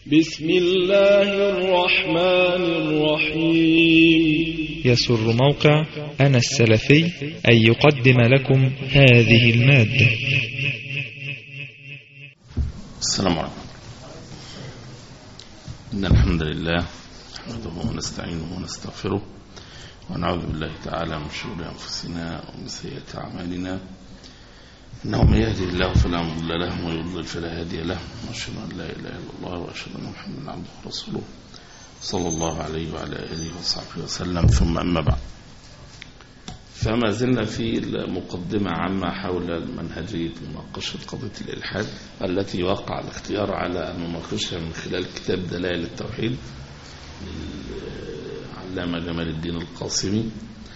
بسم الله الرحمن الرحيم يسر موقع أنا السلفي أن يقدم لكم هذه المادة السلام عليكم إن الحمد لله نحمده ونستعينه ونستغفره ونعوذ بالله تعالى من شرور أنفسنا ومن سيئات أعمالنا إنه من يهدي الله فلا مضل له ومن يضلل فلا هادي له وأشهد أن لا إله إلا الله وأشهد أن محمدا عبده ورسوله صلى الله عليه وعلى آله وصحبه وسلم ثم أما بعد فما زلنا في المقدمة عما حول منهجية مناقشة قضية الإلحاد التي وقع الاختيار على أن نناقشها من خلال كتاب دلائل التوحيد للعلامة جمال الدين القاسمي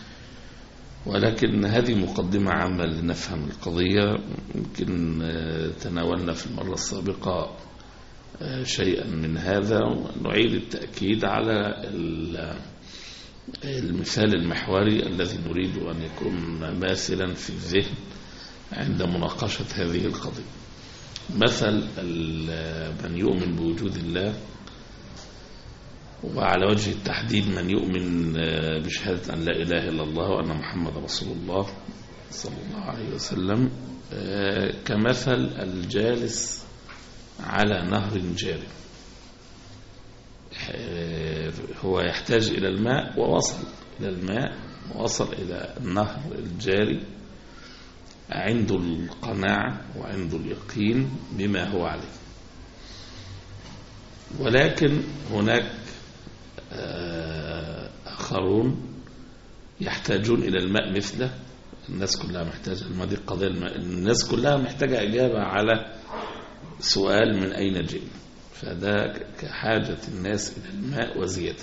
ولكن هذه مقدمة عامة لنفهم القضية يمكن تناولنا في المرة السابقة شيئا من هذا ونعيد التأكيد على المثال المحوري الذي نريد أن يكون ماثلا في الذهن عند مناقشة هذه القضية مثل من يؤمن بوجود الله وعلى وجه التحديد من يؤمن بشهادة أن لا إله إلا الله وأن محمد رسول الله صلى الله عليه وسلم كمثل الجالس على نهر جاري هو يحتاج إلى الماء ووصل إلى الماء ووصل إلى النهر الجاري عنده القناعة وعنده اليقين بما هو عليه ولكن هناك آخرون يحتاجون إلى الماء مثله الناس كلها محتاجة الماء دي قضية الماء الناس كلها محتاجة إجابة على سؤال من أين جئنا فده كحاجة الناس إلى الماء وزيادة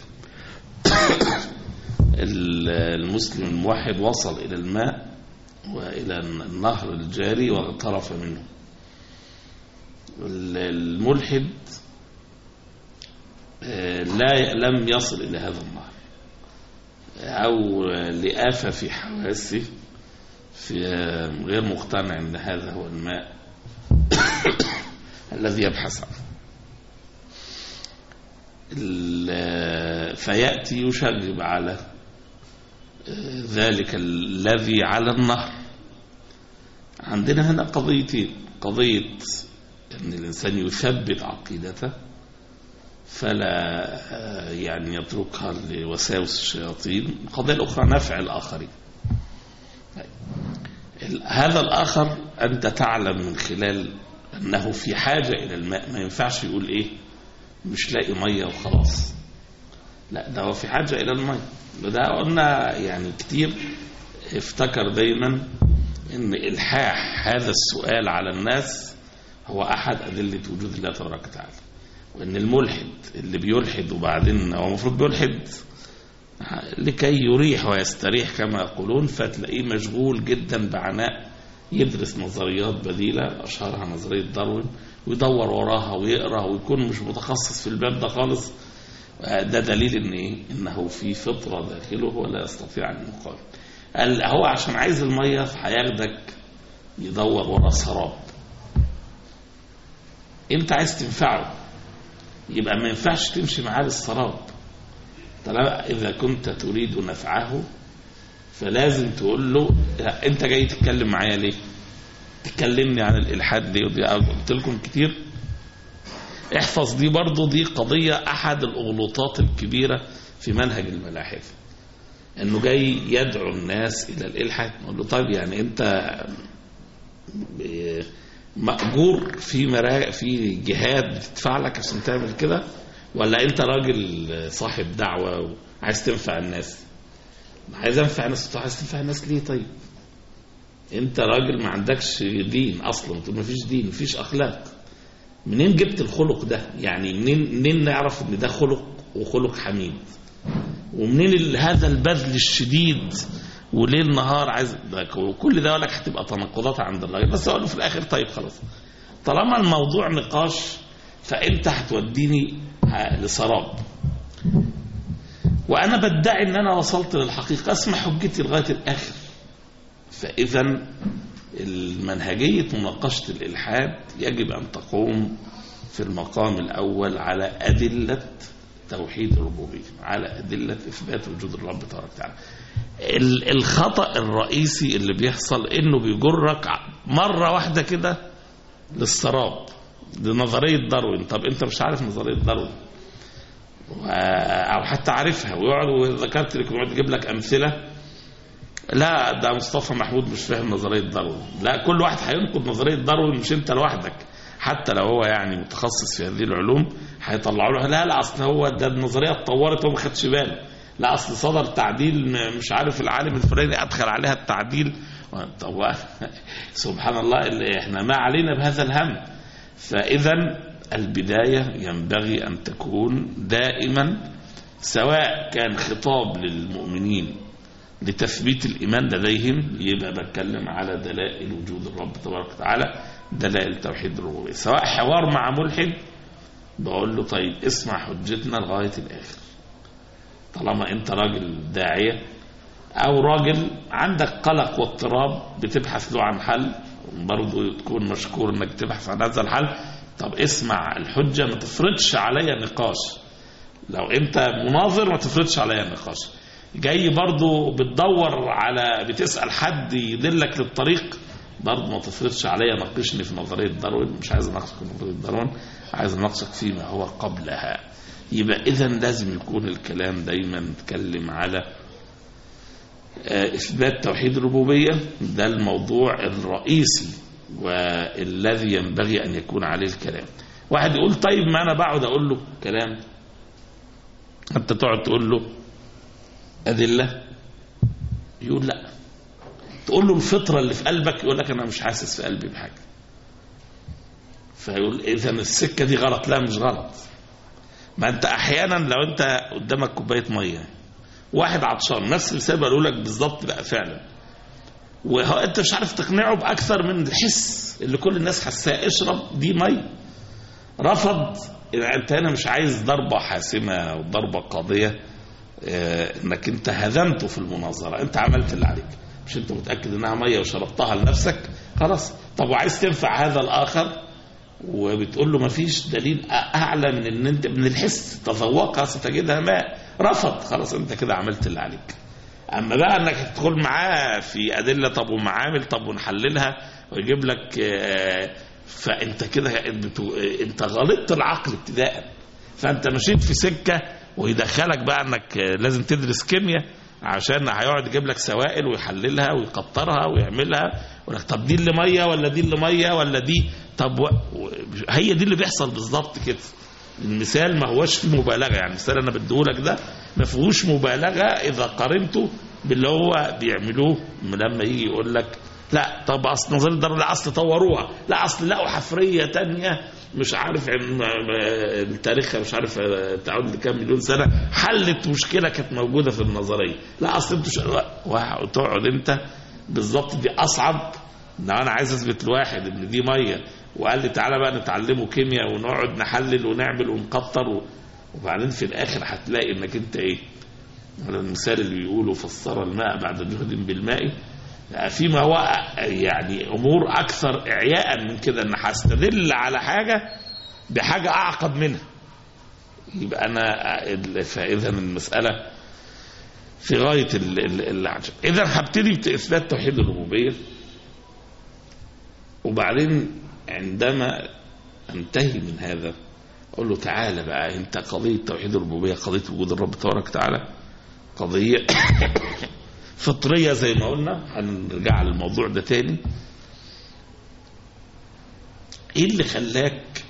المسلم الموحد وصل إلى الماء وإلى النهر الجاري واغترف منه الملحد لا لم يصل إلى هذا النهر أو لآفة في حواسه في غير مقتنع أن هذا هو الماء الذي يبحث عنه فيأتي يشغب على ذلك الذي على النهر عندنا هنا قضيتين قضية أن الإنسان يثبت عقيدته فلا يعني يتركها لوساوس الشياطين القضية الأخرى نفع الآخرين هذا الآخر أنت تعلم من خلال أنه في حاجة إلى الماء ما ينفعش يقول إيه مش لاقي مية وخلاص لا ده هو في حاجة إلى المية ده قلنا يعني كتير افتكر دايما ان إلحاح هذا السؤال على الناس هو أحد أدلة وجود الله تبارك وتعالى وان الملحد اللي بيلحد وبعدين هو المفروض بيلحد لكي يريح ويستريح كما يقولون فتلاقيه مشغول جدا بعناء يدرس نظريات بديلة أشهرها نظرية داروين ويدور وراها ويقرأ ويكون مش متخصص في الباب ده خالص ده دليل ان ايه انه في فطرة داخله ولا يستطيع ان يقاوم هو عشان عايز المية فهياخدك يدور ورا سراب انت عايز تنفعه يبقى ما ينفعش تمشي معاه للسراب طالما اذا كنت تريد نفعه فلازم تقول له انت جاي تتكلم معايا ليه تكلمني عن الالحاد ليه ودي قلت لكم كتير احفظ دي برضو دي قضية احد الاغلوطات الكبيرة في منهج الملاحدة انه جاي يدعو الناس الى الالحاد نقول له طيب يعني انت مأجور في مرا... في جهاد بتدفع لك عشان تعمل كده ولا انت راجل صاحب دعوة وعايز تنفع الناس عايز انفع الناس عايز تنفع الناس ليه طيب انت راجل ما عندكش دين اصلا انت ما فيش دين ما فيش اخلاق منين جبت الخلق ده يعني منين منين نعرف ان ده خلق وخلق حميد ومنين هذا البذل الشديد وليل نهار عايز وكل ده لك هتبقى تناقضات عند الراجل بس اقول له في الاخر طيب خلاص طالما الموضوع نقاش فانت هتوديني لسراب وانا بدعي ان انا وصلت للحقيقه اسمع حجتي لغايه الاخر فاذا المنهجيه مناقشه الالحاد يجب ان تقوم في المقام الأول على أدلة توحيد الربوبية على أدلة إثبات وجود الرب تبارك وتعالى ال- الخطأ الرئيسي اللي بيحصل إنه بيجرك ع- مرة واحدة كده للسراب لنظرية داروين طب أنت مش عارف نظرية داروين و- أو حتى عارفها ويقعد وذكرت لك ويقعد يجيب لك أمثلة لا ده مصطفى محمود مش فاهم نظرية داروين لا كل واحد هينقد نظرية داروين مش انت لوحدك حتى لو هو يعني متخصص في هذه العلوم هيطلعوا له لا لا اصل هو ده النظريه اتطورت وما خدش باله لا اصل صدر تعديل م- مش عارف العالم الفلاني ادخل عليها التعديل طب سبحان الله اللي احنا ما علينا بهذا الهم فاذا البدايه ينبغي ان تكون دائما سواء كان خطاب للمؤمنين لتثبيت الإيمان لديهم يبقى بتكلم على دلائل وجود الرب تبارك وتعالى دلائل توحيد الربوبية سواء حوار مع ملحد بقول له طيب اسمع حجتنا لغاية الآخر طالما أنت راجل داعية أو راجل عندك قلق واضطراب بتبحث له عن حل برضه تكون مشكور انك تبحث عن هذا الحل طب اسمع الحجة ما تفرضش عليا نقاش لو انت مناظر ما تفرضش عليا نقاش جاي برضو بتدور على بتسأل حد يدلك للطريق برضو ما تفرضش عليا ناقشني في نظرية داروين مش عايز اناقشك في نظرية داروين عايز اناقشك فيما هو قبلها يبقى اذا لازم يكون الكلام دايما نتكلم على آه، اثبات توحيد الربوبية ده الموضوع الرئيسي والذي ينبغي ان يكون عليه الكلام واحد يقول طيب ما انا بقعد اقول له كلام انت تقعد تقول له أدلة يقول لا تقول له الفطرة اللي في قلبك يقول لك أنا مش حاسس في قلبي بحاجة فيقول إذا السكة دي غلط لا مش غلط ما أنت أحيانا لو أنت قدامك كوباية مية واحد عطشان نفس السبب قالوا لك بالظبط بقى فعلا وانت مش عارف تقنعه باكثر من الحس اللي كل الناس حساه اشرب دي ميه رفض يبقى انت هنا مش عايز ضربه حاسمه وضربه قاضيه آه، انك انت هزمته في المناظره انت عملت اللي عليك مش انت متاكد انها ميه وشربتها لنفسك خلاص طب وعايز تنفع هذا الاخر وبتقول له ما فيش دليل اعلى من ان انت من الحس تذوقها ستجدها ماء رفض خلاص انت كده عملت اللي عليك اما بقى انك تدخل معاه في ادله طب ومعامل طب ونحللها ويجيب لك آه، فانت كده بتو- انت غلطت العقل ابتداء فانت مشيت في سكه ويدخلك بقى انك لازم تدرس كيمياء عشان هيقعد يجيب لك سوائل ويحللها ويقطرها ويعملها يقول لك طب دي اللي ميه ولا دي اللي ميه ولا دي طب و... و- هي دي اللي بيحصل بالظبط كده المثال ما هوش فيه مبالغه يعني المثال انا بديهولك ده ما فيهوش مبالغه اذا قارنته باللي هو بيعملوه لما يجي يقول لك لا طب اصل نظريه الضرر لا اصل طوروها لا اصل لقوا حفريه تانية مش عارف عن تاريخها مش عارف تعود لكام مليون سنه حلت مشكله كانت موجوده في النظريه لا اصل انتوا ش- وتقعد انت بالظبط دي اصعب لو انا عايز اثبت لواحد ان دي ميه وقال لي تعالى بقى نتعلمه كيمياء ونقعد نحلل ونعمل ونقطر و... وبعدين في الاخر هتلاقي انك انت ايه على المثال اللي بيقولوا فسر الماء بعد جهد بالماء فيما هو يعني امور اكثر اعياء من كده ان هستدل على حاجه بحاجه اعقد منها يبقى انا ال- فاذا المساله في غايه ال- ال- العجب اذا هبتدي باثبات توحيد الربوبيه وبعدين عندما انتهي من هذا اقول له تعالى بقى انت قضيه توحيد الربوبيه قضيه وجود الرب تبارك وتعالى قضيه فطريه زي ما قلنا هنرجع للموضوع ده تاني ايه اللي خلاك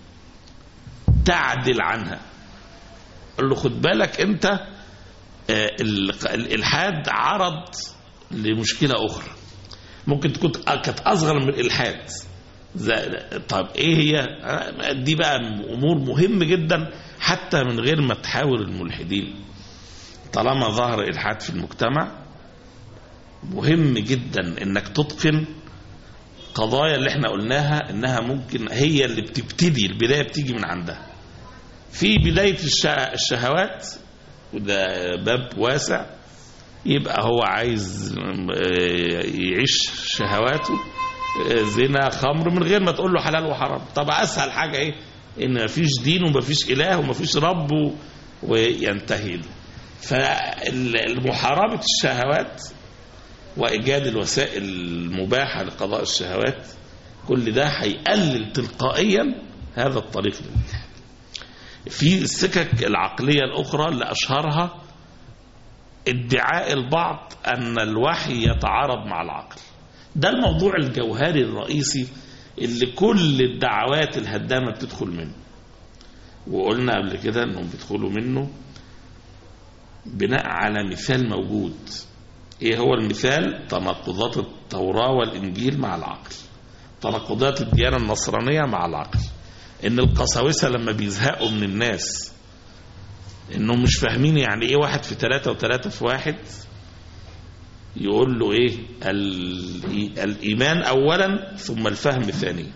تعدل عنها قال له خد بالك انت آه، ال- الالحاد عرض لمشكله اخرى ممكن تكون كانت اصغر من الالحاد زي- طب ايه هي آه، دي بقى امور مهم جدا حتى من غير ما تحاول الملحدين طالما ظهر الحاد في المجتمع مهم جدا انك تتقن قضايا اللي احنا قلناها انها ممكن هي اللي بتبتدي البدايه بتيجي من عندها في بدايه الش- الشهوات وده باب واسع يبقى هو عايز آه، يعيش شهواته آه، زنا خمر من غير ما تقول له حلال وحرام طب اسهل حاجه ايه ان مفيش دين ومفيش اله ومفيش رب و- وينتهي له فمحاربه الشهوات وايجاد الوسائل المباحه لقضاء الشهوات كل ده هيقلل تلقائيا هذا الطريق للإلحاد في السكك العقليه الاخرى اللي اشهرها ادعاء البعض ان الوحي يتعارض مع العقل ده الموضوع الجوهري الرئيسي اللي كل الدعوات الهدامه بتدخل منه وقلنا قبل كده انهم بيدخلوا منه بناء على مثال موجود ايه هو المثال تناقضات التوراة والانجيل مع العقل تناقضات الديانة النصرانية مع العقل ان القساوسة لما بيزهقوا من الناس انهم مش فاهمين يعني ايه واحد في ثلاثة وثلاثة في واحد يقول له ايه ال- الايمان اولا ثم الفهم ثانيا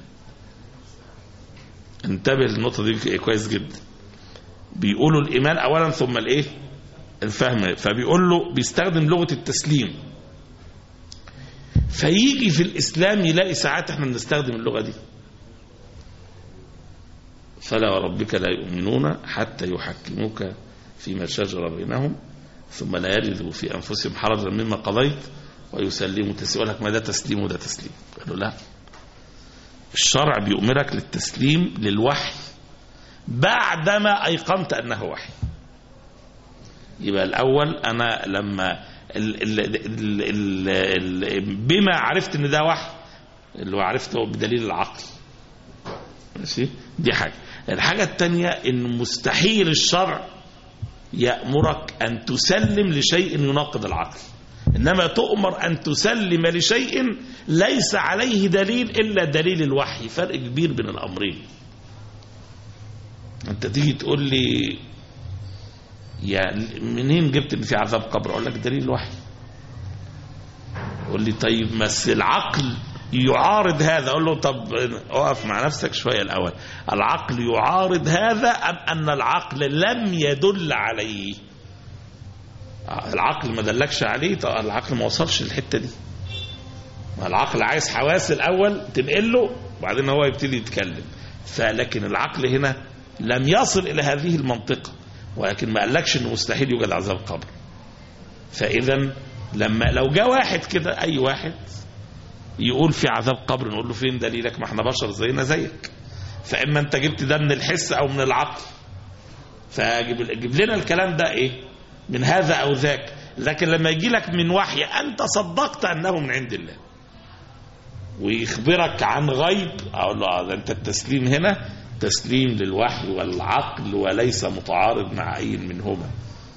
انتبه للنقطة دي كويس جدا بيقولوا الايمان اولا ثم الايه الفهم فبيقول له بيستخدم لغة التسليم فيجي في الإسلام يلاقي ساعات احنا بنستخدم اللغة دي فلا وربك لا يؤمنون حتى يحكموك فيما شجر بينهم ثم لا يجدوا في أنفسهم حرجا مما قضيت ويسلموا تسليم يقول لك ما ده تسليم وده تسليم قالوا لا الشرع بيؤمرك للتسليم للوحي بعدما أيقنت أنه وحي يبقى الأول أنا لما ال ال ال ال ال بما عرفت إن ده وحي اللي هو عرفته بدليل العقل ماشي دي حاجة الحاجة الثانية إن مستحيل الشرع يأمرك أن تسلم لشيء يناقض العقل إنما تؤمر أن تسلم لشيء ليس عليه دليل إلا دليل الوحي فرق كبير بين الأمرين أنت تيجي تقول لي يعني منين جبت ان في عذاب قبر اقول لك دليل الوحي يقول لي طيب بس العقل يعارض هذا اقول له طب اقف مع نفسك شويه الاول العقل يعارض هذا ام ان العقل لم يدل عليه العقل ما دلكش عليه طب العقل ما وصلش للحته دي ما العقل عايز حواس الاول تنقل له وبعدين هو يبتدي يتكلم فلكن العقل هنا لم يصل الى هذه المنطقه ولكن ما قالكش انه مستحيل يوجد عذاب قبر فاذا لما لو جاء واحد كده اي واحد يقول في عذاب قبر نقول له فين دليلك ما احنا بشر زينا زيك فاما انت جبت ده من الحس او من العقل فجيب جيب لنا الكلام ده ايه من هذا او ذاك لكن لما يجي لك من وحي انت صدقت انه من عند الله ويخبرك عن غيب اقول له آه ده انت التسليم هنا تسليم للوحي والعقل وليس متعارض مع اي منهما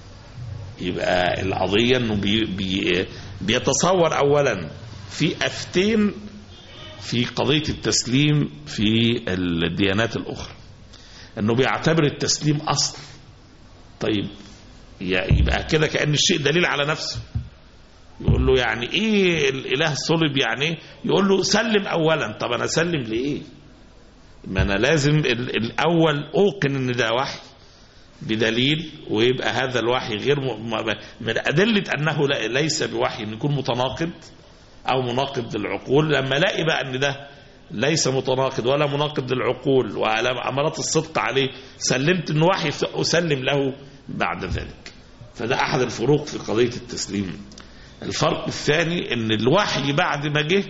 يبقى القضيه انه بي بي بيتصور اولا في افتين في قضيه التسليم في الديانات الاخرى انه بيعتبر التسليم اصل طيب يبقى كده كان الشيء دليل على نفسه يقول له يعني ايه الاله صلب يعني ايه يقول له سلم اولا طب انا اسلم لايه ما انا لازم ال- الاول اوقن ان ده وحي بدليل ويبقى هذا الوحي غير م... م- من ادله انه لا- ليس بوحي ان يكون متناقض او مناقض للعقول لما الاقي بقى ان ده ليس متناقض ولا مناقض للعقول وعلى امارات الصدق عليه سلمت انه وحي اسلم له بعد ذلك فده احد الفروق في قضيه التسليم الفرق الثاني ان الوحي بعد ما جه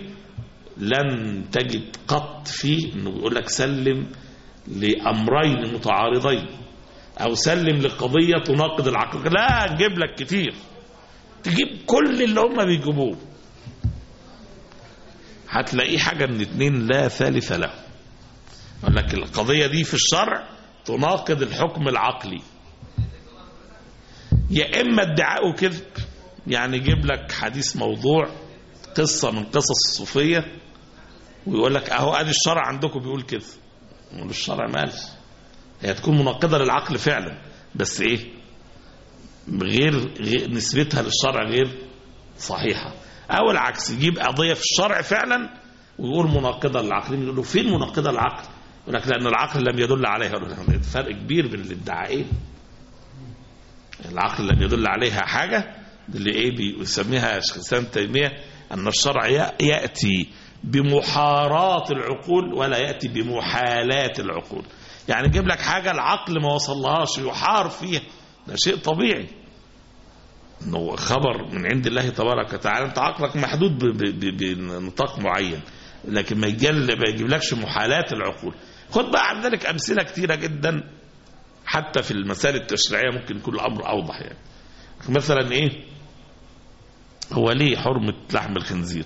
لن تجد قط فيه انه بيقول لك سلم لامرين متعارضين او سلم لقضيه تناقض العقل لا تجيب لك كتير تجيب كل اللي هم بيجيبوه هتلاقيه حاجه من اتنين لا ثالث له يقول لك القضيه دي في الشرع تناقض الحكم العقلي يا اما ادعاء كذب يعني يجيب لك حديث موضوع قصه من قصص الصوفيه ويقول لك اهو ادي الشرع عندكم بيقول كده يقول الشرع مال هي تكون مناقضه للعقل فعلا بس ايه غير, غير نسبتها للشرع غير صحيحه او العكس يجيب قضيه في الشرع فعلا ويقول مناقضه للعقل يقول له فين مناقضه للعقل يقول لك لان العقل لم يدل عليها يقول لك فرق كبير بين الادعاءين العقل لم يدل عليها حاجه اللي ايه بيسميها شيخ الاسلام تيميه ان الشرع ياتي بمحارات العقول ولا ياتي بمحالات العقول يعني يجيب لك حاجة العقل ما وصلهاش يحار فيها ده شيء طبيعي انه خبر من عند الله تبارك وتعالى انت عقلك محدود ب- ب- ب- بنطاق معين لكن ما يجل- ما يجيبلكش محالات العقول خد بقى عن ذلك امثله كتيره جدا حتى في المسائل التشريعيه ممكن يكون الامر اوضح يعني مثلا ايه هو ليه حرمه لحم الخنزير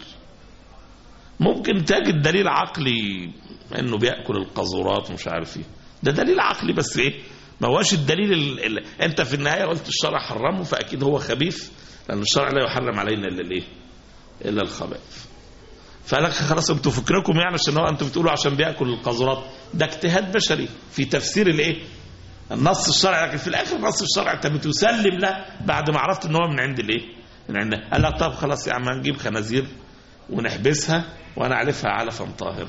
ممكن تجد دليل عقلي انه بياكل القاذورات ومش عارف ايه ده دليل عقلي بس ايه ما هوش الدليل ال... ال... انت في النهايه قلت الشرع حرمه فاكيد هو خبيث لان الشرع لا يحرم علينا الا الايه الا الخبائث فقال لك خلاص انتوا فكركم يعني عشان هو انتوا بتقولوا عشان بياكل القاذورات ده اجتهاد بشري في تفسير الايه النص الشرعي لكن في الاخر النص الشرعي انت بتسلم له بعد ما عرفت ان هو من عند الايه من عند قال لك طب خلاص يا عم هنجيب خنازير ونحبسها ونعلفها علفا طاهر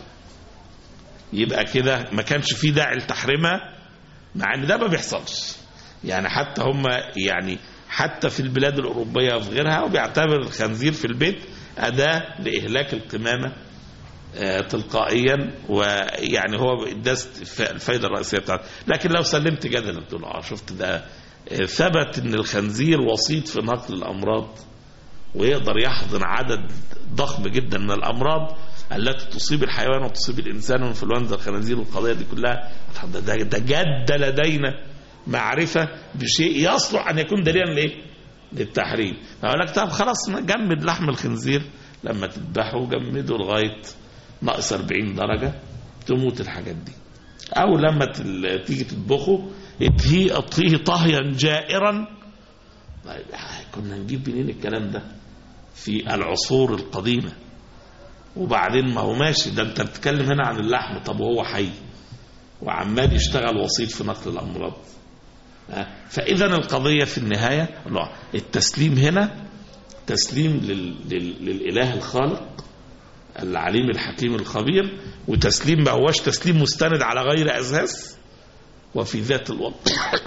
يبقى كده ما كانش في داعي لتحريمها مع ان ده ما بيحصلش يعني حتى هم يعني حتى في البلاد الأوروبية وفي غيرها وبيعتبر الخنزير في البيت أداة لإهلاك القمامة آه، تلقائيا ويعني هو ده الفايدة الرئيسية بتاعته لكن لو سلمت جدلا تقول اه شفت ده آه، ثبت ان الخنزير وسيط في نقل الأمراض ويقدر يحضن عدد ضخم جدا من الأمراض التي تصيب الحيوان وتصيب الإنسان وانفلونزا الخنازير والقضية دي كلها ده, ده, ده جد لدينا معرفة بشيء يصلح أن يكون دليلا لإيه؟ للتحريم أقول لك طب خلاص جمد لحم الخنزير لما تذبحه جمده لغاية ناقص 40 درجة تموت الحاجات دي أو لما تل- تيجي تطبخه اطهيه اطهيه طهيا جائرا طيب كنا نجيب منين الكلام ده في العصور القديمة وبعدين ما هو ماشي ده انت بتتكلم هنا عن اللحم طب وهو حي وعمال يشتغل وسيط في نقل الأمراض ها؟ فإذا القضية في النهاية لا، التسليم هنا تسليم لل... لل... للإله الخالق العليم الحكيم الخبير وتسليم ما هوش تسليم مستند على غير أساس وفي ذات الوضع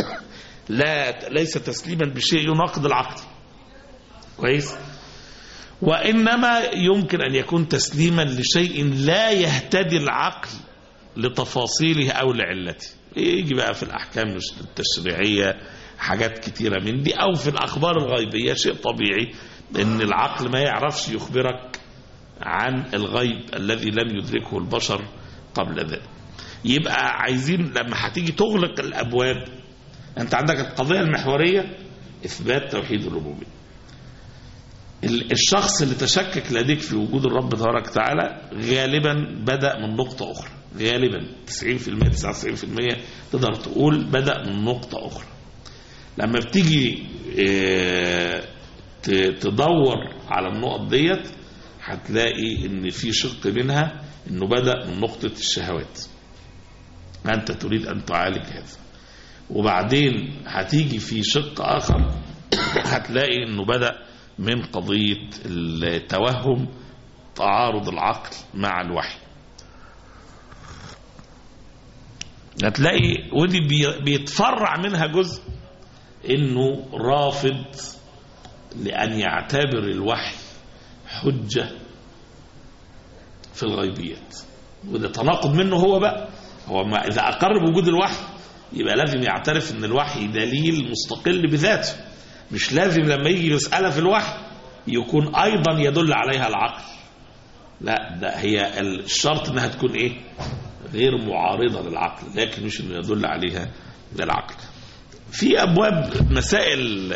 لا ليس تسليما بشيء يناقض العقل كويس وإنما يمكن أن يكون تسليما لشيء لا يهتدي العقل لتفاصيله أو لعلته يجي بقى في الأحكام التشريعية حاجات كتيرة من دي أو في الأخبار الغيبية شيء طبيعي أن العقل ما يعرفش يخبرك عن الغيب الذي لم يدركه البشر قبل ذلك يبقى عايزين لما هتيجي تغلق الأبواب أنت عندك القضية المحورية إثبات توحيد الربوبية ال- الشخص اللي تشكك لديك في وجود الرب تبارك وتعالى غالبا بدأ من نقطة أخرى غالبا 90% 99% تقدر تقول بدأ من نقطة أخرى لما بتيجي اه، ت- تدور على النقط ديت هتلاقي ان في شق منها انه بدأ من نقطة الشهوات انت تريد ان تعالج هذا وبعدين هتيجي في شق اخر هتلاقي انه بدأ من قضية التوهم تعارض العقل مع الوحي هتلاقي ودي بي- بيتفرع منها جزء انه رافض لان يعتبر الوحي حجة في الغيبيات وده تناقض منه هو بقى هو ما اذا اقر بوجود الوحي يبقى لازم يعترف ان الوحي دليل مستقل بذاته مش لازم لما يجي مسألة في الوحي يكون ايضا يدل عليها العقل لا ده هي الشرط انها تكون ايه غير معارضة للعقل لكن مش انه يدل عليها للعقل في ابواب مسائل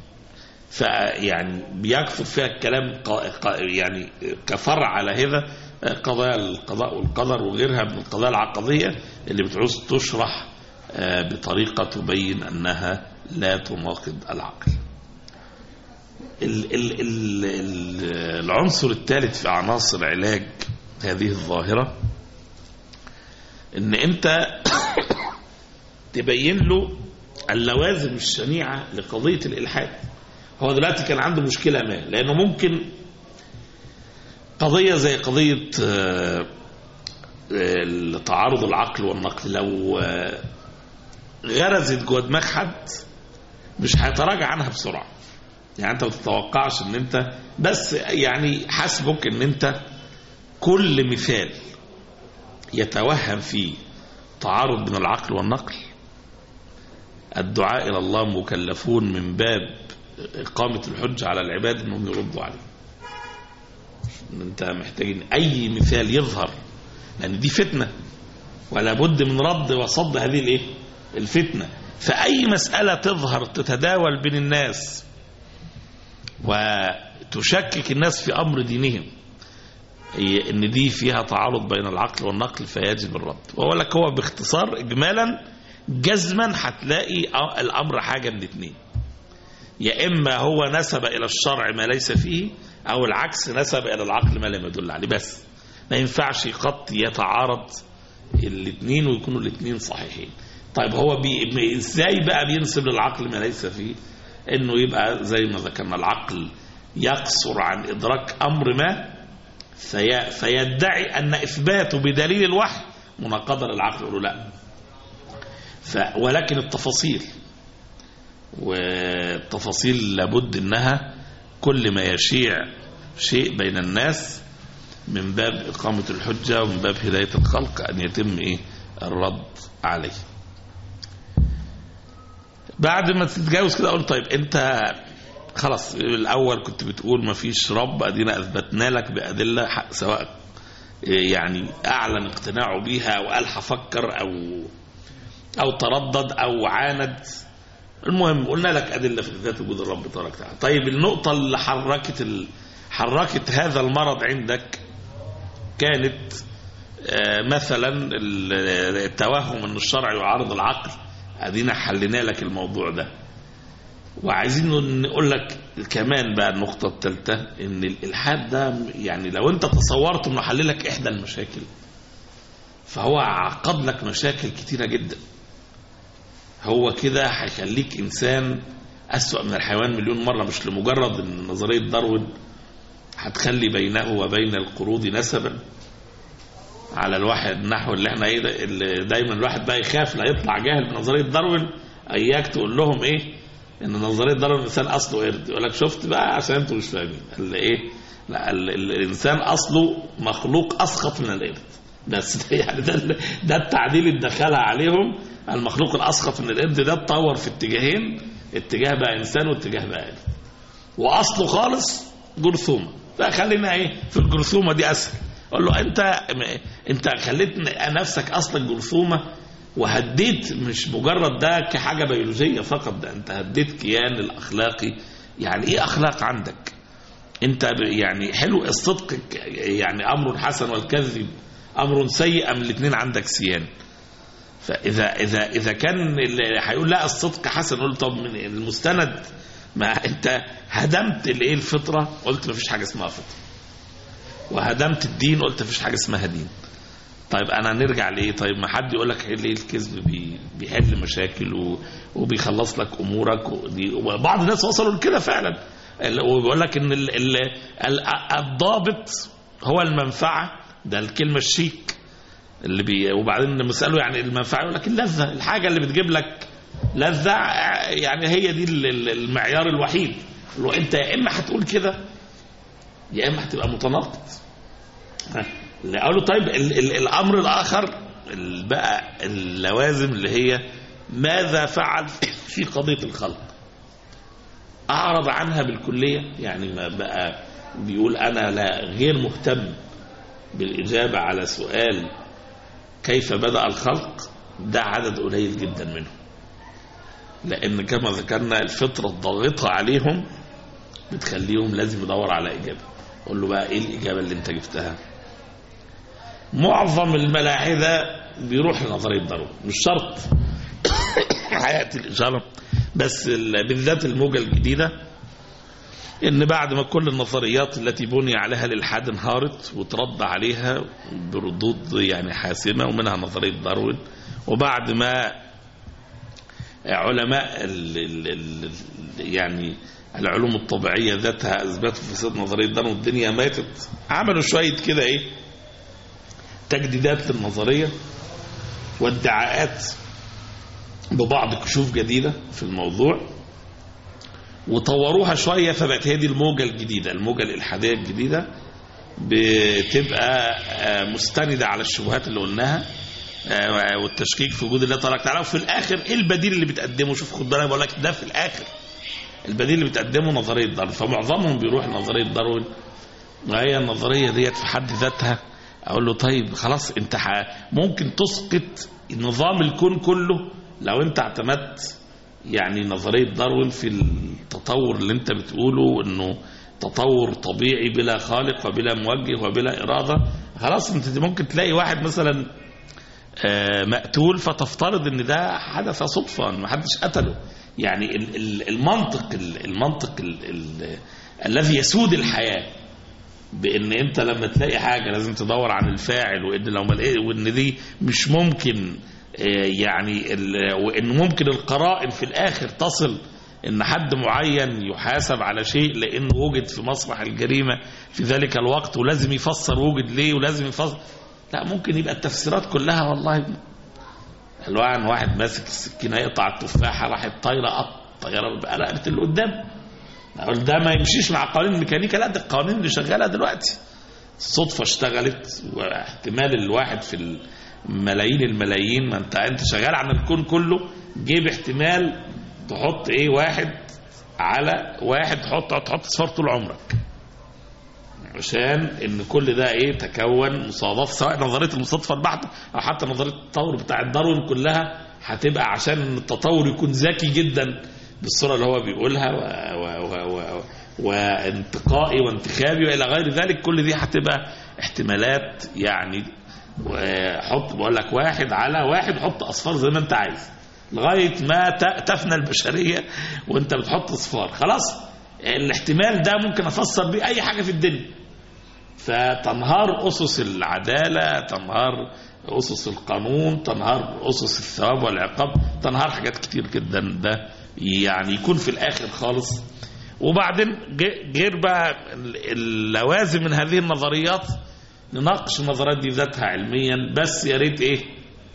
فيعني بيكثر فيها الكلام قا- قا- يعني كفرع على هذا قضايا القضاء والقدر وغيرها من القضايا العقدية اللي بتعوز تشرح آه، بطريقة تبين أنها لا تناقض العقل ال ال ال ال العنصر الثالث في عناصر علاج هذه الظاهرة ان انت تبين له اللوازم الشنيعة لقضية الإلحاد هو دلوقتي كان عنده مشكلة ما لأنه ممكن قضية زي قضية آه، آه، تعارض العقل والنقل لو آه، غرزت جوه دماغ حد مش هيتراجع عنها بسرعة يعني انت ما تتوقعش ان انت بس يعني حسبك ان انت كل مثال يتوهم فيه تعارض بين العقل والنقل الدعاء إلى الله مكلفون من باب إقامة الحجة على العباد أنهم يردوا عليه أنت محتاجين أي مثال يظهر لأن دي فتنة ولا بد من رد وصد هذه الايه الفتنة فأي مسألة تظهر تتداول بين الناس وتشكك الناس في أمر دينهم هي ان دي فيها تعارض بين العقل والنقل فيجب الرد واقول لك هو باختصار اجمالا جزما هتلاقي الامر حاجه من اتنين يا اما هو نسب الى الشرع ما ليس فيه او العكس نسب الى العقل ما لم يدل عليه بس ما ينفعش قط يتعارض الاثنين ويكونوا الاثنين صحيحين طيب هو بي ازاي بقى بينسب للعقل ما ليس فيه انه يبقى زي ما ذكرنا العقل يقصر عن ادراك امر ما في فيدعي ان اثباته بدليل الوحي مناقضه للعقل يقول له لا ف ولكن التفاصيل والتفاصيل لابد انها كل ما يشيع شيء بين الناس من باب إقامة الحجة ومن باب هداية الخلق أن يتم إيه الرد عليه بعد ما تتجاوز كده أقول طيب أنت خلاص الأول كنت بتقول ما فيش رب أدينا أثبتنا لك بأدلة سواء يعني أعلن اقتناعه بيها وقال هفكر أو أو تردد أو عاند المهم قلنا لك أدلة في ذات وجود الرب تبارك وتعالى طيب النقطة اللي حركت ال... حركت هذا المرض عندك كانت مثلا التوهم ان الشرع يعارض العقل ادينا حلينا لك الموضوع ده وعايزين نقول لك كمان بقى النقطة الثالثة ان الالحاد ده يعني لو انت تصورت انه حل لك احدى المشاكل فهو عقد لك مشاكل كتيرة جدا هو كده هيخليك انسان اسوأ من الحيوان مليون مرة مش لمجرد ان نظرية داروين هتخلي بينه وبين القروض نسبا على الواحد نحو اللي احنا ايه اللي دايما الواحد بقى يخاف لا يطلع جاهل بنظريه داروين اياك تقول لهم ايه ان نظريه داروين الانسان اصله قرد يقول لك شفت بقى عشان انتوا مش فاهمين اللي ايه لا ال ال الانسان اصله مخلوق اسخط من القرد بس ده يعني ده, ده التعديل اللي دخلها عليهم المخلوق الاسخط من القرد ده اتطور في اتجاهين اتجاه بقى انسان واتجاه بقى قرد واصله خالص جرثومه فخلينا ايه في الجرثومه دي اسهل اقول له انت انت خليت نفسك اصلا جرثومه وهديت مش مجرد ده كحاجه بيولوجيه فقط ده انت هديت كيان الاخلاقي يعني ايه اخلاق عندك انت يعني حلو الصدق يعني امر حسن والكذب امر سيء ام الاثنين عندك سيان فاذا اذا اذا كان اللي هيقول لا الصدق حسن قلت طب من المستند ما انت هدمت الايه الفطره قلت ما فيش حاجه اسمها فطره وهدمت الدين قلت ما فيش حاجه اسمها دين طيب انا نرجع لايه طيب ما حد يقول لك ليه الكذب بي بيحل مشاكل وبيخلص لك امورك ودي وبعض الناس وصلوا لكده فعلا وبيقول لك ان ال ال ال الضابط هو المنفعه ده الكلمه الشيك اللي بي وبعدين لما يسالوا يعني المنفعه يقول لك اللذه الحاجه اللي بتجيب لك لذة يعني هي دي المعيار الوحيد لو انت يا اما هتقول كده يا اما هتبقى متناقض قالوا طيب ال ال الامر الاخر بقى اللوازم اللي هي ماذا فعل في قضيه الخلق اعرض عنها بالكليه يعني ما بقى بيقول انا لا غير مهتم بالاجابه على سؤال كيف بدا الخلق ده عدد قليل جدا منهم لان كما ذكرنا الفطره الضاغطه عليهم بتخليهم لازم يدور على اجابه قول له بقى ايه الاجابه اللي انت جبتها معظم الملاحده بيروح لنظريه داروين مش شرط هياتي الاشاره بس بالذات الموجه الجديده ان بعد ما كل النظريات التي بني عليها الالحاد انهارت وترد عليها بردود يعني حاسمه ومنها نظريه داروين وبعد ما علماء ال ال ال يعني العلوم الطبيعية ذاتها أثبتوا فساد نظرية داروين والدنيا ماتت عملوا شوية كده إيه تجديدات للنظرية وادعاءات ببعض كشوف جديدة في الموضوع وطوروها شوية فبقت هي دي الموجة الجديدة الموجة الإلحادية الجديدة بتبقى مستندة على الشبهات اللي قلناها آه، والتشكيك في وجود الله تبارك وتعالى وفي الاخر ايه البديل اللي بتقدمه شوف خد بالك بقول لك ده في الاخر البديل اللي بتقدمه نظريه داروين فمعظمهم بيروح نظريه داروين وهي النظريه ديت في حد ذاتها اقول له طيب خلاص انت ح- ممكن تسقط نظام الكون كله لو انت اعتمدت يعني نظريه داروين في التطور اللي انت بتقوله انه تطور طبيعي بلا خالق وبلا موجه وبلا اراده خلاص انت ممكن تلاقي واحد مثلا آه، مقتول فتفترض ان ده حدث صدفه ان ما حدش قتله يعني ال- ال- المنطق ال- المنطق ال- ال- الذي يسود الحياه بان انت لما تلاقي حاجه لازم تدور عن الفاعل وان لو ما لقيت وان دي مش ممكن آه، يعني ال- وان ممكن القرائن في الاخر تصل ان حد معين يحاسب على شيء لانه وجد في مسرح الجريمه في ذلك الوقت ولازم يفسر وجد ليه ولازم يفسر لا ممكن يبقى التفسيرات كلها والله الواحد واحد ماسك السكينه يقطع التفاحه راحت طايره قط طياره بقى رقبه اللي قدام أقول ده ما يمشيش مع قوانين الميكانيكا لا ده القوانين اللي شغاله دلوقتي الصدفه اشتغلت واحتمال الواحد في الملايين الملايين ما انت انت شغال عن الكون كله جيب احتمال تحط ايه واحد على واحد تحط تحط صفار طول عمرك عشان ان كل ده ايه تكون مصادفه سواء نظريه المصادفه البحته او حتى نظريه التطور بتاع داروين كلها هتبقى عشان ان التطور يكون ذكي جدا بالصوره اللي هو بيقولها و... و... و... و... وانتقائي وانتخابي والى غير ذلك كل دي هتبقى احتمالات يعني حط بقول لك واحد على واحد حط اصفار زي ما انت عايز لغايه ما ت- تفنى البشريه وانت بتحط اصفار خلاص الاحتمال ده ممكن افسر بيه اي حاجه في الدنيا فتنهار اسس العداله تنهار اسس القانون تنهار اسس الثواب والعقاب تنهار حاجات كتير جدا ده يعني يكون في الاخر خالص وبعدين ج- غير بقى ال- اللوازم من هذه النظريات نناقش النظريات دي ذاتها علميا بس يا ريت ايه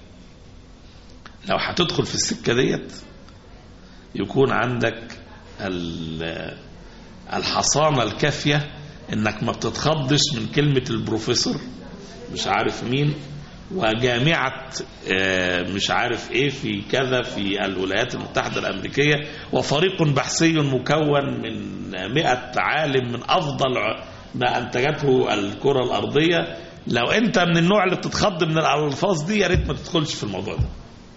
لو هتدخل في السكه ديت يكون عندك ال- الحصانه الكافيه انك ما بتتخضش من كلمه البروفيسور مش عارف مين وجامعة آه، مش عارف ايه في كذا في الولايات المتحدة الأمريكية وفريق بحثي مكون من مئة عالم من أفضل ع- ما أنتجته الكرة الأرضية لو أنت من النوع اللي بتتخض من الألفاظ دي يا ريت ما تدخلش في الموضوع ده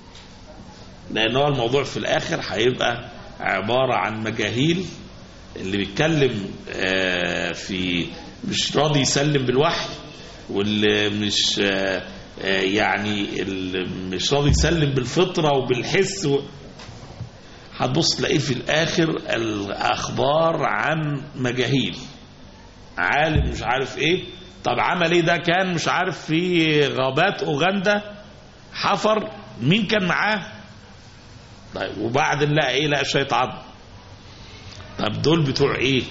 لأن هو الموضوع في الآخر هيبقى عبارة عن مجاهيل اللي بيتكلم آه، في مش راضي يسلم بالوحي واللي مش آه، آه، يعني اللي مش راضي يسلم بالفطرة وبالحس و... هتبص تلاقيه في الآخر الأخبار عن مجاهيل عالم مش عارف ايه طب عمل ايه ده كان مش عارف في غابات اوغندا حفر مين كان معاه طيب وبعد لقى ايه لقى شويه عظم طب دول بتوع ايه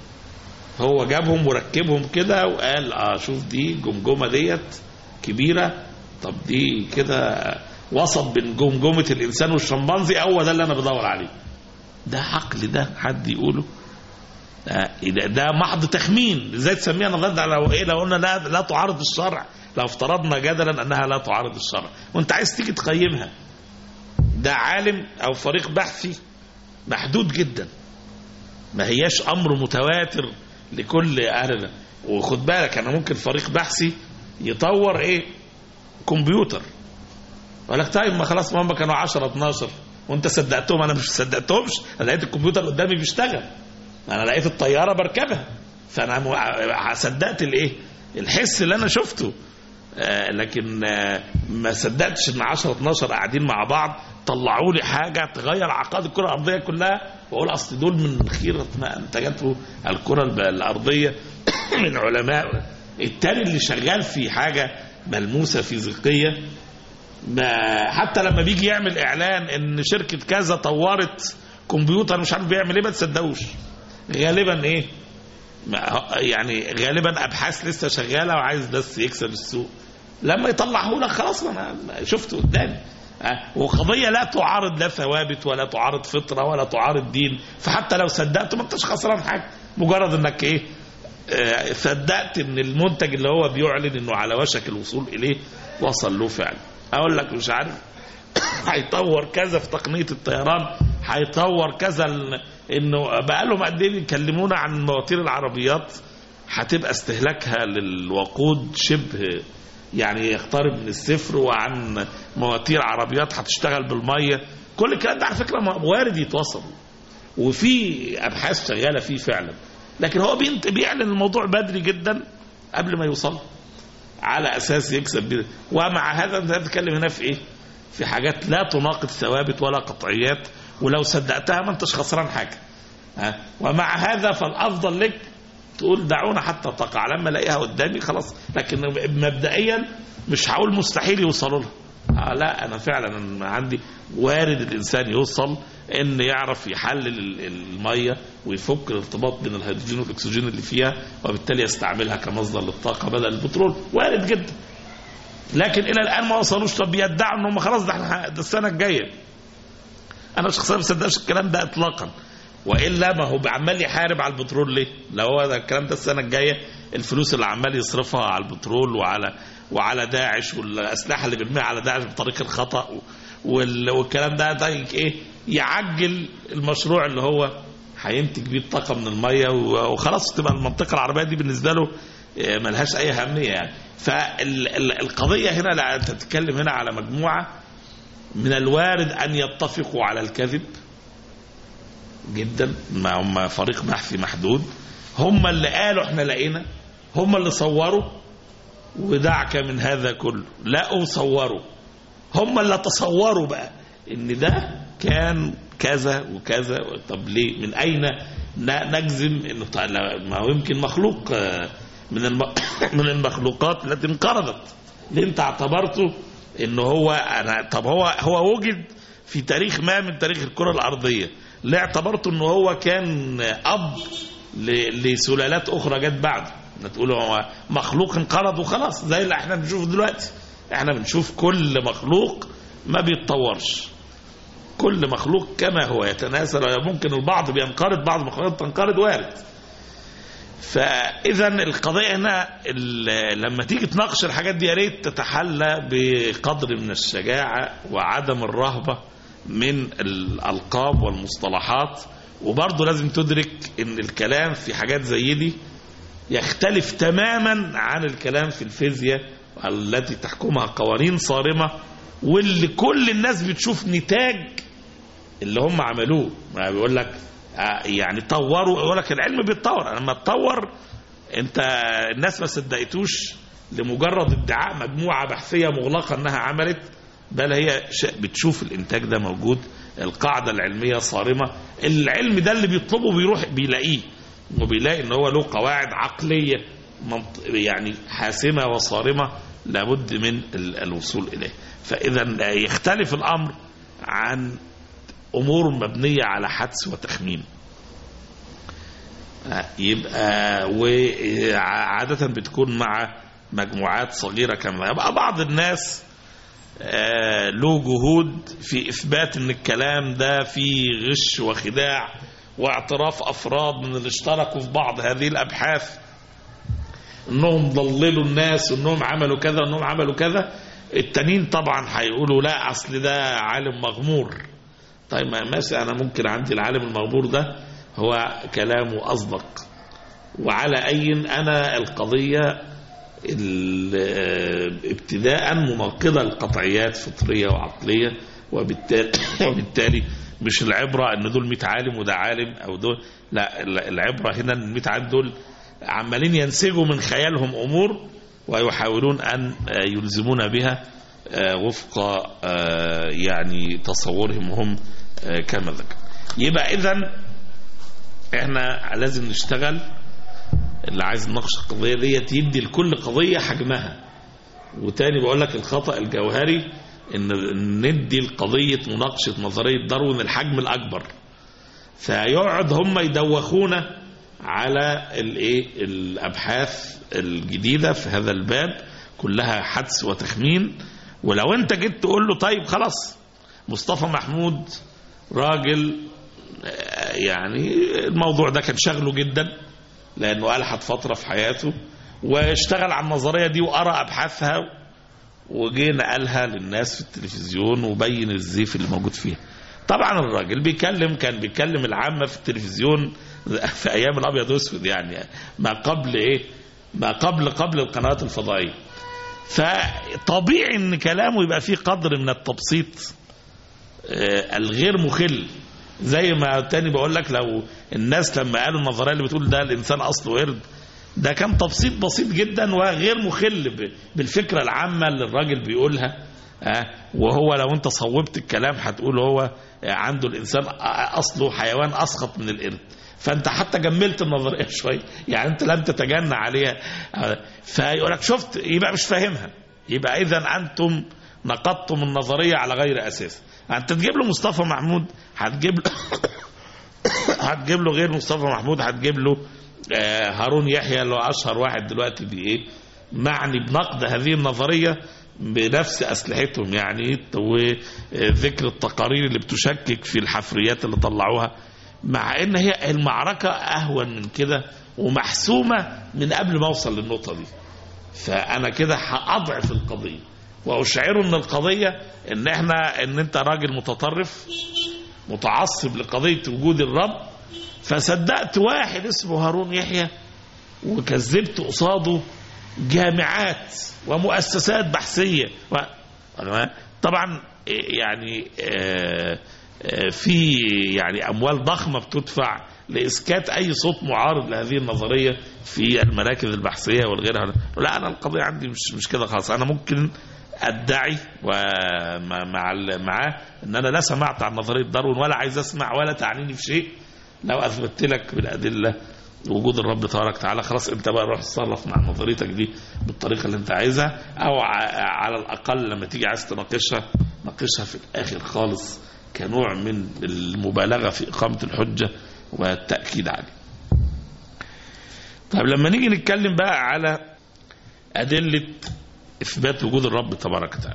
هو جابهم وركبهم كده وقال اه شوف دي جمجمه ديت كبيره طب دي كده وسط بين جمجمه الانسان والشمبانزي هو ده اللي انا بدور عليه ده عقل ده حد يقوله آه، ده, ده محض تخمين ازاي تسميها نظريه لو ايه لو قلنا لا لا تعارض الشرع لو افترضنا جدلا انها لا تعارض الشرع وانت عايز تيجي تقيمها ده عالم او فريق بحثي محدود جدا ما هياش امر متواتر لكل اهل وخد بالك انا ممكن فريق بحثي يطور ايه كمبيوتر يقول لك طيب ما خلاص ما هم كانوا 10 12 وانت صدقتهم انا مش صدقتهمش انا لقيت الكمبيوتر قدامي بيشتغل انا لقيت الطياره بركبها فانا مو- صدقت الايه الحس اللي انا شفته آه، لكن آه، ما صدقتش ان 10 12 قاعدين مع بعض طلعوا لي حاجه تغير عقائد الكره الارضيه كلها واقول اصل دول من خيره ما انتجته الكره الب- الارضيه من علماء التاني اللي شغال في حاجه ملموسه فيزيقيه ما حتى لما بيجي يعمل اعلان ان شركه كذا طورت كمبيوتر مش عارف بيعمل ايه ما تصدقوش غالبا ايه ما- يعني غالبا ابحاث لسه شغاله وعايز بس يكسب السوق لما يطلعه لك خلاص ما انا شفته قدامي آه، وقضيه لا تعارض لا ثوابت ولا تعارض فطره ولا تعارض دين فحتى لو صدقته ما انتش خسران حاجه مجرد انك ايه آه، صدقت ان المنتج اللي هو بيعلن انه على وشك الوصول اليه وصل له فعلا اقول لك مش عارف هيطور كذا في تقنيه الطيران هيطور كذا ال- انه بقى لهم قد ايه بيكلمونا عن مواتير العربيات هتبقى استهلاكها للوقود شبه يعني يقترب من الصفر وعن مواتير عربيات هتشتغل بالميه كل الكلام ده على فكره وارد يتوصل وفي ابحاث شغاله فيه فعلا لكن هو بينت- بيعلن الموضوع بدري جدا قبل ما يوصل على اساس يكسب بيه ومع هذا انت بتتكلم هنا في ايه؟ في حاجات لا تناقض ثوابت ولا قطعيات ولو صدقتها ما انتش خسران حاجه ها ومع هذا فالافضل لك تقول دعونا حتى تقع لما الاقيها قدامي خلاص لكن مبدئيا مش هقول مستحيل يوصلوا لها آه لا انا فعلا أنا عندي وارد الانسان يوصل ان يعرف يحلل ال- الميه ويفك الارتباط بين الهيدروجين والاكسجين اللي فيها وبالتالي يستعملها كمصدر للطاقه بدل البترول وارد جدا لكن الى الان ما وصلوش طب بيدعوا ان هم خلاص ده احنا ده السنه الجايه انا شخصيا ما بصدقش الكلام ده اطلاقا والا ما هو عمال يحارب على البترول ليه؟ لو هو ده الكلام ده السنه الجايه الفلوس اللي عمال يصرفها على البترول وعلى وعلى داعش والاسلحه اللي بيرميها على داعش بطريق الخطا وال- والكلام ده ده ايه؟ يعجل المشروع اللي هو هينتج بيه الطاقه من الميه و- وخلاص تبقى المنطقه العربيه دي بالنسبه له آه، ملهاش اي اهميه يعني فالقضيه هنا لا انت بتتكلم هنا على مجموعه من الوارد ان يتفقوا على الكذب جدا ما هم فريق بحثي محدود هم اللي قالوا احنا لقينا هم اللي صوروا ودعك من هذا كله لقوا صوروا هم اللي تصوروا بقى ان ده كان كذا وكذا طب ليه من اين ن- نجزم انه طيب لا، ما هو يمكن مخلوق آه، من الم- من المخلوقات التي انقرضت ليه انت اعتبرته انه هو انا طب هو هو وجد في تاريخ ما من تاريخ الكره الارضيه ليه اعتبرته انه هو كان اب ل- لسلالات اخرى جت بعده تقول هو مخلوق انقرض وخلاص زي اللي احنا بنشوفه دلوقتي احنا بنشوف كل مخلوق ما بيتطورش كل مخلوق كما هو يتناسل ممكن البعض بينقرض بعض المخلوقات تنقرض وارد فاذا القضيه هنا ال- لما تيجي تناقش الحاجات دي يا ريت تتحلى بقدر من الشجاعه وعدم الرهبه من الالقاب والمصطلحات وبرضه لازم تدرك ان الكلام في حاجات زي دي يختلف تماما عن الكلام في الفيزياء التي تحكمها قوانين صارمه واللي كل الناس بتشوف نتاج اللي هم عملوه ما بيقول لك آه، يعني طوروا يقول لك العلم بيتطور لما تطور انت الناس ما صدقتوش لمجرد ادعاء مجموعه بحثيه مغلقه انها عملت بل هي ش- بتشوف الانتاج ده موجود القاعده العلميه صارمه العلم ده اللي بيطلبه بيروح بيلاقيه وبيلاقي ان هو له قواعد عقليه منط- يعني حاسمه وصارمه لابد من ال- الوصول اليه فاذا يختلف الامر عن امور مبنيه على حدس وتخمين آه، يبقى وعادة بتكون مع مجموعات صغيرة كما يبقى بعض الناس آه، له جهود في إثبات أن الكلام ده فيه غش وخداع واعتراف أفراد من اللي اشتركوا في بعض هذه الأبحاث أنهم ضللوا الناس وأنهم عملوا كذا وأنهم عملوا كذا التانيين طبعا هيقولوا لا أصل ده عالم مغمور طيب ما ماشي انا ممكن عندي العالم المغمور ده هو كلامه اصدق وعلى اي انا القضيه ال- ابتداء مناقضه لقطعيات فطريه وعقليه وبالتالي وبالتالي مش العبره ان دول 100 عالم وده عالم او دول لا العبره هنا ان ال 100 عالم دول عمالين ينسجوا من خيالهم امور ويحاولون ان يلزمون بها آه، وفق آه، يعني تصورهم هم آه، كما ذكر يبقى اذا احنا لازم نشتغل اللي عايز يناقش القضيه ديت يدي لكل قضيه حجمها وتاني بقول لك الخطا الجوهري ان ندي لقضيه مناقشه نظريه داروين الحجم الاكبر فيقعد هم يدوخونا على الايه الابحاث الجديده في هذا الباب كلها حدس وتخمين ولو انت جيت تقول له طيب خلاص مصطفى محمود راجل آه، يعني الموضوع ده كان شغله جدا لانه الحت فتره في حياته واشتغل على النظريه دي وقرا ابحاثها وجينا قالها للناس في التلفزيون وبين الزيف اللي موجود فيها طبعا الراجل بيكلم كان بيكلم العامة في التلفزيون في أيام الأبيض وأسود يعني ما قبل إيه ما قبل قبل القنوات الفضائية فطبيعي ان كلامه يبقى فيه قدر من التبسيط آه، الغير مخل زي ما تاني بقول لك لو الناس لما قالوا النظريه اللي بتقول ده الانسان اصله قرد ده كان تبسيط بسيط جدا وغير مخل ب- بالفكره العامه اللي الراجل بيقولها آه، وهو لو انت صوبت الكلام هتقول هو آه، عنده الانسان آه، اصله حيوان اسخط من القرد فانت حتى جملت النظريه شويه يعني انت لم تتجنى عليها آه، فيقول لك شفت يبقى مش فاهمها يبقى اذا انتم نقضتم النظريه على غير اساس انت تجيب له مصطفى محمود هتجيب له هتجيب له غير مصطفى محمود هتجيب له آه، هارون يحيى اللي هو اشهر واحد دلوقتي بايه معني بنقد هذه النظريه بنفس اسلحتهم يعني وذكر التقارير اللي بتشكك في الحفريات اللي طلعوها مع ان هي المعركه اهون من كده ومحسومه من قبل ما اوصل للنقطه دي فانا كده هاضعف القضيه واشعره ان القضيه ان احنا ان انت راجل متطرف متعصب لقضيه وجود الرب فصدقت واحد اسمه هارون يحيى وكذبت قصاده جامعات ومؤسسات بحثيه و... طبعا يعني آه، آه، في يعني اموال ضخمه بتدفع لاسكات اي صوت معارض لهذه النظريه في المراكز البحثيه والغيرها لا انا القضيه عندي مش مش كده خالص انا ممكن ادعي ومع مع ال- معاه ان انا لا سمعت عن نظريه داروين ولا عايز اسمع ولا تعنيني في شيء لو اثبتت لك بالادله وجود الرب تبارك وتعالى خلاص انت بقى روح اتصرف مع نظريتك دي بالطريقه اللي انت عايزها او ع- على الاقل لما تيجي عايز تناقشها ناقشها في الاخر خالص كنوع من المبالغه في اقامه الحجه والتاكيد عليه. طيب لما نيجي نتكلم بقى على ادله اثبات وجود الرب تبارك وتعالى.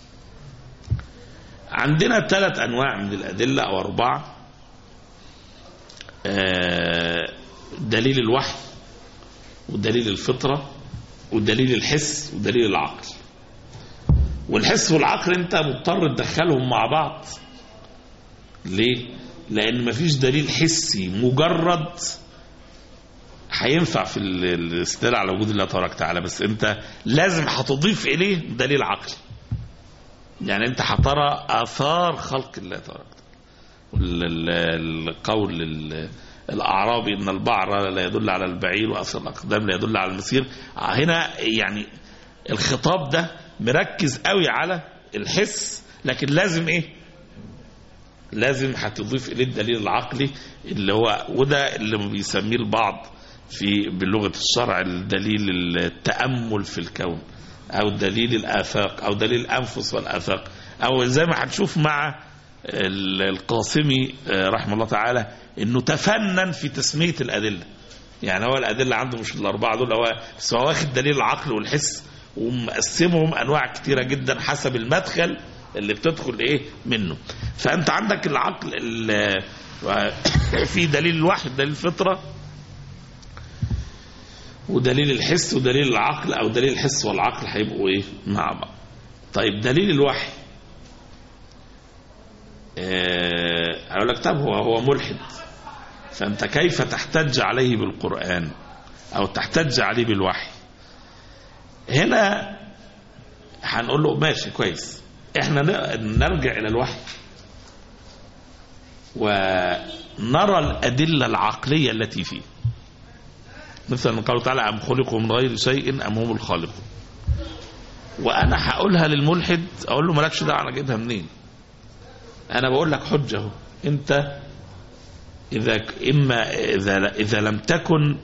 عندنا ثلاث انواع من الادله او اربعه آه، دليل الوحي ودليل الفطرة ودليل الحس ودليل العقل والحس والعقل انت مضطر تدخلهم مع بعض ليه لان مفيش دليل حسي مجرد هينفع في ال- الاستدلال على وجود الله تبارك وتعالى بس انت لازم هتضيف اليه دليل عقلي يعني انت هترى اثار خلق الله تبارك وال- ال- القول ال- الأعرابي إن البعر لا يدل على البعير وأثر الأقدام لا يدل على المسير هنا يعني الخطاب ده مركز قوي على الحس لكن لازم إيه لازم هتضيف إليه الدليل العقلي اللي هو وده اللي بيسميه البعض في بلغة الشرع الدليل التأمل في الكون أو دليل الآفاق أو دليل الأنفس والآفاق أو زي ما هنشوف مع ال- القاسمي آه، رحمه الله تعالى انه تفنن في تسميه الادله يعني هو الادله عنده مش الاربعه دول هو بس هو واخد دليل العقل والحس ومقسمهم انواع كتيره جدا حسب المدخل اللي بتدخل ايه منه فانت عندك العقل ال- في دليل الوحي دليل الفطره ودليل الحس ودليل العقل او دليل الحس والعقل هيبقوا ايه مع بعض طيب دليل الوحي آه، هقول لك طب هو هو ملحد فانت كيف تحتج عليه بالقران او تحتج عليه بالوحي هنا هنقول له ماشي كويس احنا ن- نرجع الى الوحي ونرى الادله العقليه التي فيه مثل ما قال تعالى ام خلقوا من غير شيء ام هم الخالقون وانا هقولها للملحد اقول له مالكش دعوه انا جايبها منين انا بقول لك حجه اهو انت اذا ك- اما اذا اذا لم تكن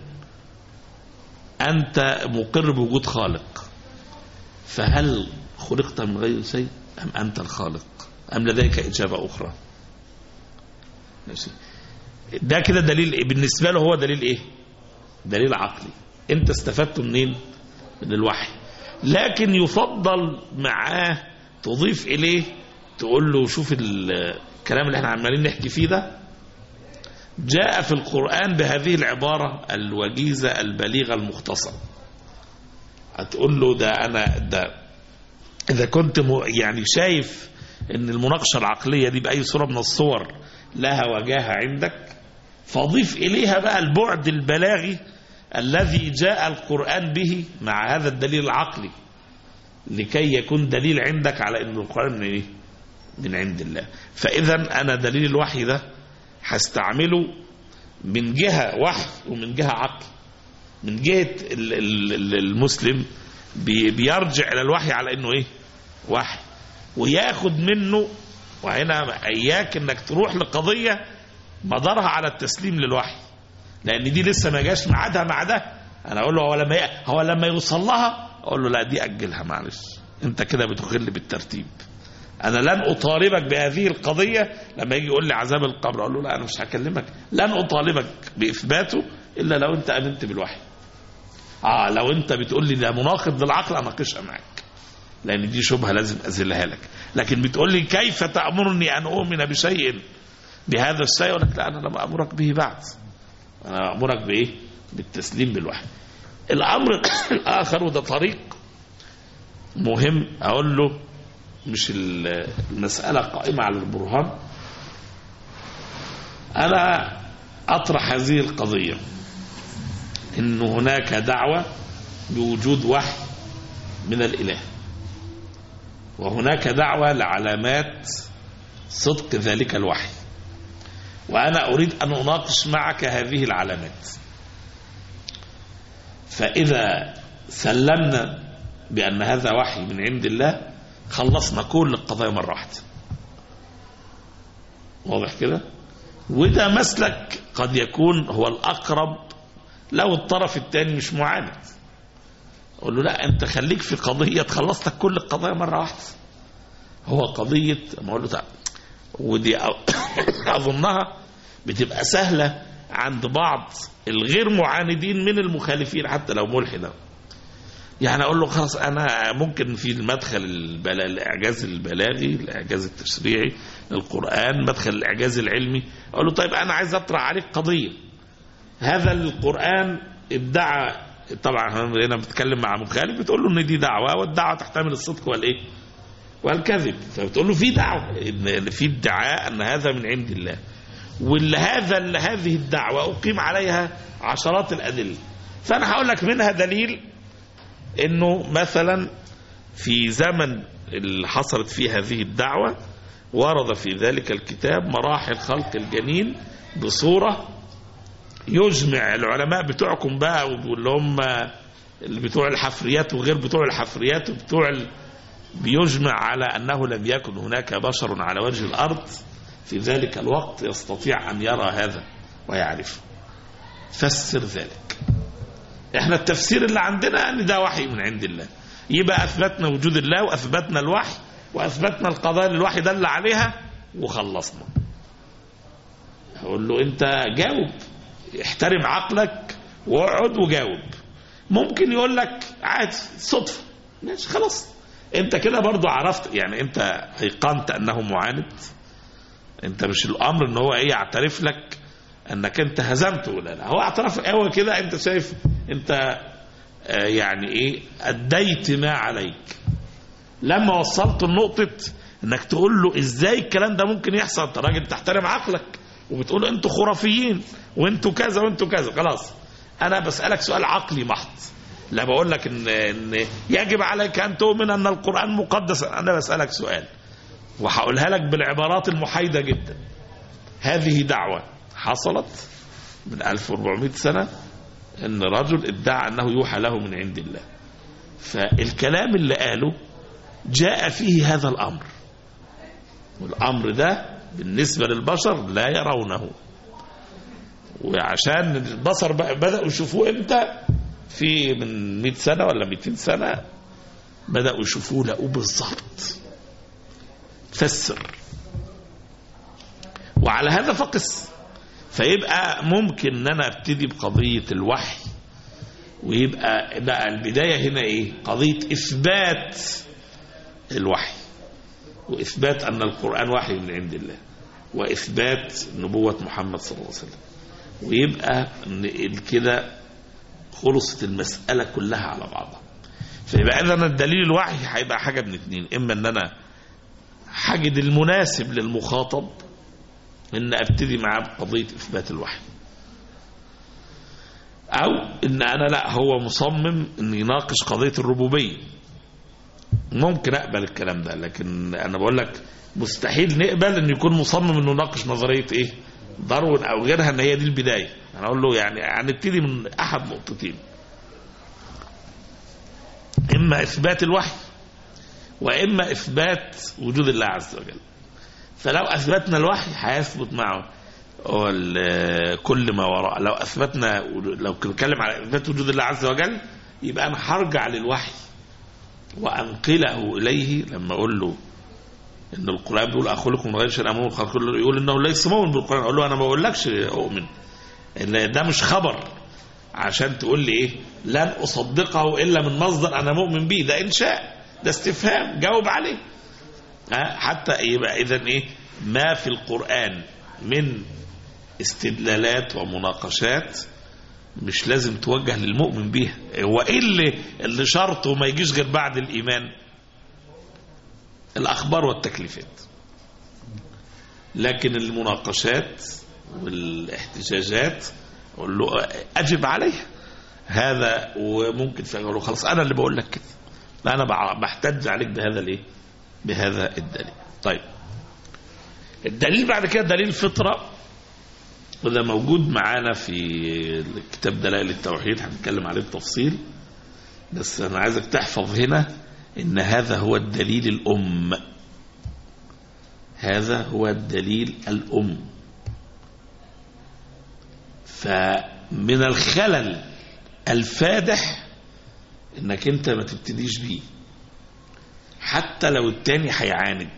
انت مقر بوجود خالق فهل خلقت من غير شيء ام انت الخالق ام لديك اجابه اخرى ماشي ده كده دليل إيه؟ بالنسبه له هو دليل ايه دليل عقلي انت استفدت منين من الوحي لكن يفضل معاه تضيف اليه تقول له شوف ال- الكلام اللي احنا عمالين نحكي فيه ده جاء في القرآن بهذه العبارة الوجيزة البليغة المختصرة هتقول له ده أنا ده إذا كنت م- يعني شايف أن المناقشة العقلية دي بأي صورة من الصور لها وجاهة عندك فاضيف إليها بقى البعد البلاغي الذي جاء القرآن به مع هذا الدليل العقلي لكي يكون دليل عندك على أن القرآن من إيه؟ من عند الله فإذا أنا دليل الوحي ده هستعمله من جهة وحي ومن جهة عقل من جهة ال- ال- ال- المسلم بي- بيرجع إلى الوحي على أنه إيه وحي وياخد منه وهنا إياك أنك تروح لقضية مدارها على التسليم للوحي لأن دي لسه ما جاش ميعادها مع ده أنا أقول له هو لما ي- هو لما يوصل لها أقول له لا دي أجلها معلش أنت كده بتخل بالترتيب أنا لن أطالبك بهذه القضية لما يجي يقول لي عذاب القبر أقول له لا أنا مش هكلمك لن أطالبك بإثباته إلا لو أنت آمنت بالوحي آه لو أنت بتقول لي ده مناقض للعقل أناقشها معاك لأن دي شبهة لازم أزلها لك لكن بتقول لي كيف تأمرني أن أؤمن بشيء بهذا الشيء أقول لك لا أنا لم أمرك به بعد أنا أمرك بإيه بالتسليم بالوحي الأمر الآخر وده طريق مهم أقول له مش ال- المسألة قائمة على البرهان أنا أطرح هذه القضية إن هناك دعوة بوجود وحي من الإله وهناك دعوة لعلامات صدق ذلك الوحي وأنا أريد أن أناقش معك هذه العلامات فإذا سلمنا بأن هذا وحي من عند الله خلصنا كل القضايا مرة واحدة واضح كده وده مسلك قد يكون هو الأقرب لو الطرف الثاني مش معاند أقول له لا أنت خليك في قضية تخلص لك كل القضايا مرة واحدة هو قضية ما أقول له تعال ودي أ- أظنها بتبقى سهلة عند بعض الغير معاندين من المخالفين حتى لو ملحدا يعني اقول له خلاص انا ممكن في المدخل البلا... الاعجاز البلاغي الاعجاز التشريعي للقران مدخل الاعجاز العلمي اقول له طيب انا عايز اطرح عليك قضيه هذا القران ادعى طبعا احنا هنا بتتكلم مع مخالف بتقول له ان دي دعوه والدعوه تحتمل الصدق والايه والكذب فبتقول له في دعوه ان في ادعاء ان هذا من عند الله واللي هذا اللي هذه الدعوه اقيم عليها عشرات الادله فانا هقول لك منها دليل انه مثلا في زمن اللي حصلت فيه هذه الدعوة ورد في ذلك الكتاب مراحل خلق الجنين بصورة يجمع العلماء بتوعكم بقى واللي هم اللي بتوع الحفريات وغير بتوع الحفريات وبتوع ال... بيجمع على أنه لم يكن هناك بشر على وجه الأرض في ذلك الوقت يستطيع أن يرى هذا ويعرفه فسر ذلك احنا التفسير اللي عندنا ان ده وحي من عند الله يبقى اثبتنا وجود الله واثبتنا الوحي واثبتنا القضايا اللي الوحي دل عليها وخلصنا اقول له انت جاوب احترم عقلك واقعد وجاوب ممكن يقول لك عادي صدفه ماشي خلاص انت كده برضو عرفت يعني انت ايقنت انه معاند انت مش الامر ان هو ايه يعترف لك انك انت هزمته ولا لا هو اعترف هو كده انت شايف انت آه يعني ايه اديت ما عليك لما وصلت لنقطة انك تقول له ازاي الكلام ده ممكن يحصل انت راجل تحترم عقلك وبتقول انتوا خرافيين وانتوا كذا وانتوا كذا خلاص انا بسألك سؤال عقلي محض لا بقول لك ان, إن يجب عليك ان تؤمن ان القرآن مقدس انا بسألك سؤال وهقولها لك بالعبارات المحايدة جدا هذه دعوة حصلت من 1400 سنة ان رجل ادعى انه يوحى له من عند الله فالكلام اللي قاله جاء فيه هذا الامر والامر ده بالنسبة للبشر لا يرونه وعشان البصر بقى بدأوا يشوفوه امتى في من 100 سنة ولا 200 سنة بدأوا يشوفوه لقوه بالظبط فسر وعلى هذا فقس فيبقى ممكن ان انا ابتدي بقضية الوحي ويبقى بقى البداية هنا ايه قضية اثبات الوحي واثبات ان القرآن وحي من عند الله واثبات نبوة محمد صلى الله عليه وسلم ويبقى ان كده خلصت المسألة كلها على بعضها فيبقى اذا الدليل الوحي هيبقى حاجه من اتنين اما ان انا حاجد المناسب للمخاطب ان ابتدي معاه بقضيه اثبات الوحي او ان انا لا هو مصمم ان يناقش قضيه الربوبيه ممكن اقبل الكلام ده لكن انا بقول لك مستحيل نقبل ان يكون مصمم انه يناقش نظريه ايه داروين او غيرها ان هي دي البدايه انا اقول له يعني هنبتدي من احد نقطتين اما اثبات الوحي واما اثبات وجود الله عز وجل فلو اثبتنا الوحي هيثبت معه وال- كل ما وراء لو اثبتنا لو بنتكلم على اثبات وجود الله عز وجل يبقى انا هرجع للوحي وانقله اليه لما اقول له ان القران بيقول اخلقكم من غير شيء امام الخلق كله يقول انه ليس مؤمن بالقران اقول له انا ما بقولكش اؤمن ان ده مش خبر عشان تقول لي ايه لن اصدقه الا من مصدر انا مؤمن به ده انشاء ده استفهام جاوب عليه ها حتى يبقى اذا ايه ما في القران من استدلالات ومناقشات مش لازم توجه للمؤمن بيها هو ايه اللي اللي شرطه ما يجيش غير بعد الايمان الاخبار والتكليفات لكن المناقشات والاحتجاجات اقول له اجب عليها هذا وممكن في أقول له خلاص انا اللي بقول لك كده انا بع- بحتج عليك بهذا الايه بهذا الدليل طيب الدليل بعد كده دليل الفطره وده موجود معانا في كتاب دلائل التوحيد هنتكلم عليه بتفصيل بس انا عايزك تحفظ هنا ان هذا هو الدليل الام هذا هو الدليل الام فمن الخلل الفادح انك انت ما تبتديش بيه حتى لو التاني هيعاند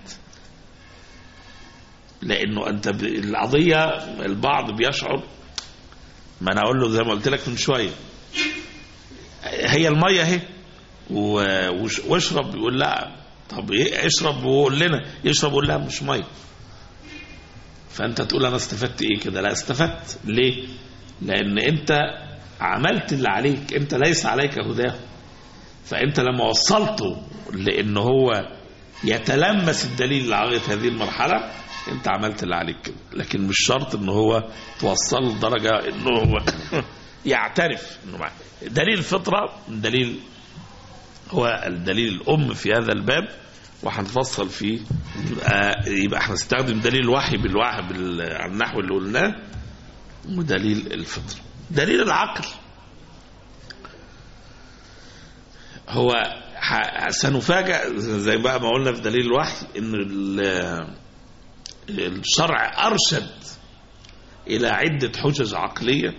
لانه انت ب... القضيه البعض بيشعر ما انا اقول له زي ما قلت لك من شويه هي الميه اهي و- وش- واشرب يقول لا طب ايه اشرب وقول لنا يشرب يقول لا مش ميه فانت تقول انا استفدت ايه كده لا استفدت ليه لان انت عملت اللي عليك انت ليس عليك هداه فانت لما وصلته لان هو يتلمس الدليل لغايه هذه المرحله انت عملت اللي عليك كده لكن مش شرط ان هو توصل لدرجه انه هو يعترف انه معاه دليل الفطره دليل هو الدليل الام في هذا الباب وهنفصل فيه يبقى يبقى احنا نستخدم دليل الوحي بالوحي بال- على النحو اللي قلناه ودليل الفطره دليل العقل هو ح- سنفاجأ زي بقى ما قلنا في دليل الوحي ان ال- الشرع ارشد الى عده حجج عقليه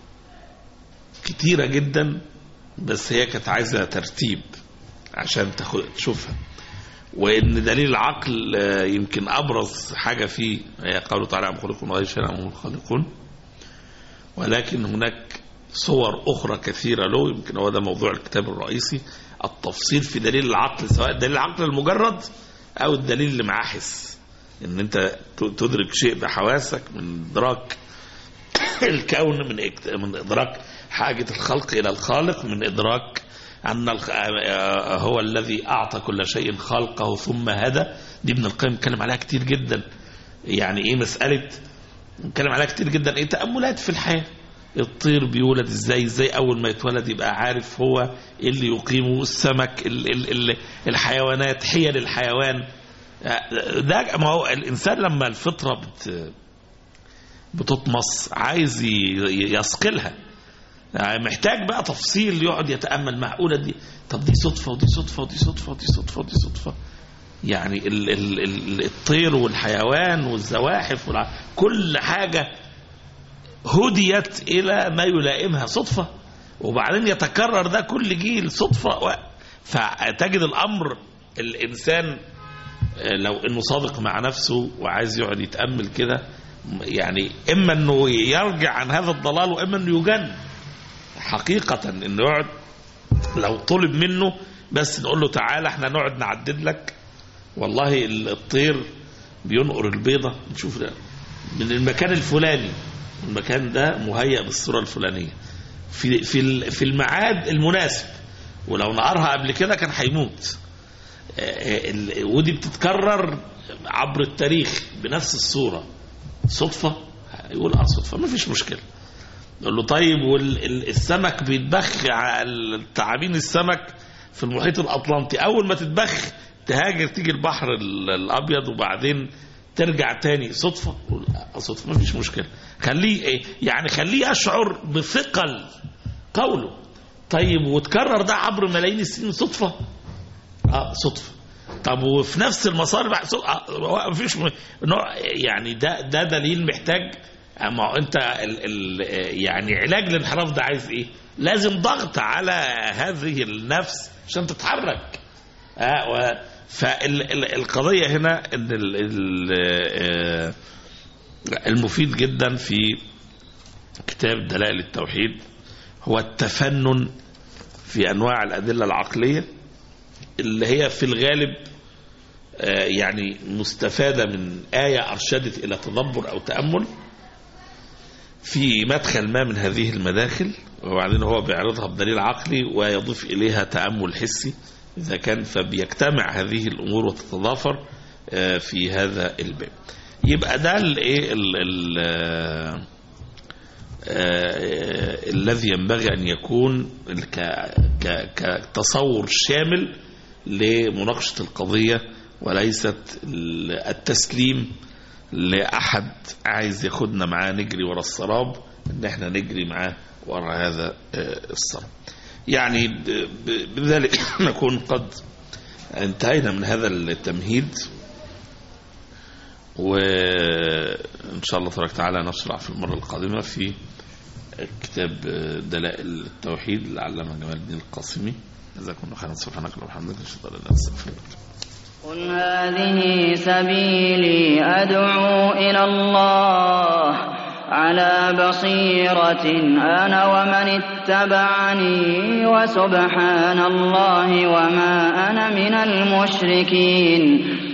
كتيره جدا بس هي كانت عايزه ترتيب عشان تاخد تشوفها وان دليل العقل آه، يمكن ابرز حاجه فيه هي قوله تعالى ام خلقكم من غير شيء ام هم الخالقون ولكن هناك صور اخرى كثيره له يمكن هو ده موضوع الكتاب الرئيسي التفصيل في دليل العقل سواء دليل العقل المجرد او الدليل اللي معاه حس ان انت ت- تدرك شيء بحواسك من ادراك الكون من اكت- من ادراك حاجه الخلق الى الخالق من ادراك ان الخ- آه، هو الذي اعطى كل شيء خلقه ثم هدى دي ابن القيم اتكلم عليها كتير جدا يعني ايه مساله نتكلم عليها كتير جدا ايه تاملات في الحياه الطير بيولد ازاي ازاي اول ما يتولد يبقى عارف هو ايه اللي يقيمه السمك ال ال ال الحيوانات حيل الحيوان ده ما هو الانسان لما الفطره بت بتطمس عايز ي- يثقلها يعني محتاج بقى تفصيل يقعد يتامل معقوله دي طب دي صدفه ودي صدفه ودي صدفه ودي صدفه ودي صدفه يعني ال ال ال الطير والحيوان والزواحف والع... كل حاجه هديت الى ما يلائمها صدفه وبعدين يتكرر ده كل جيل صدفه و... فتجد الامر الانسان لو انه صادق مع نفسه وعايز يقعد يتامل كده يعني اما انه يرجع عن هذا الضلال واما انه يجن حقيقه انه يقعد لو طلب منه بس نقول له تعالى احنا نقعد نعدد لك والله الطير بينقر البيضه نشوف ده من المكان الفلاني المكان ده مهيأ بالصوره الفلانيه في في ال- في الميعاد المناسب ولو نقرها قبل كده كان هيموت آه، ال- ودي بتتكرر عبر التاريخ بنفس الصورة صدفة يقول اه صدفة ما فيش مشكلة يقول له طيب والسمك بيتبخ على تعابين السمك في المحيط الأطلنطي أول ما تتبخ تهاجر تيجي البحر ال- الأبيض وبعدين ترجع تاني صدفة يقول آه، صدفة ما فيش مشكلة خليه إيه؟ يعني خليه يشعر بثقل قوله طيب وتكرر ده عبر ملايين السنين صدفة اه صدفة طب وفي نفس المسار بقى صد- آه، مفيش م- نوع يعني ده ده دليل محتاج ما هو انت ال ال يعني علاج الانحراف ده عايز ايه؟ لازم ضغط على هذه النفس عشان تتحرك. آه فالقضيه هنا ان ال ال آه، المفيد جدا في كتاب دلائل التوحيد هو التفنن في انواع الادله العقليه اللي هي في الغالب آه، يعني مستفاده من ايه ارشدت الى تدبر او تامل في مدخل ما من هذه المداخل وبعدين هو بيعرضها بدليل عقلي ويضيف اليها تامل حسي اذا كان فبيجتمع هذه الامور وتتضافر آه، في هذا الباب يبقى ده الايه ال- ال- آه، آه، الذي ينبغي أن يكون ك- ك- كتصور شامل لمناقشة القضية وليست ال- التسليم لأحد عايز ياخدنا معاه نجري ورا السراب ان احنا نجري معاه ورا هذا آه، السراب يعني ب- ب- بذلك نكون قد انتهينا من هذا التمهيد وإن شاء الله تبارك وتعالى نشرع في المرة القادمة في كتاب دلائل التوحيد لعلمه جمال الدين القاسمي جزاكم الله خيرا سبحانك اللهم وبحمدك اشهد ان لا اله الا انت استغفرك قل هذه سبيلي أدعو إلى الله على بصيرة أنا ومن اتبعني وسبحان الله وما أنا من المشركين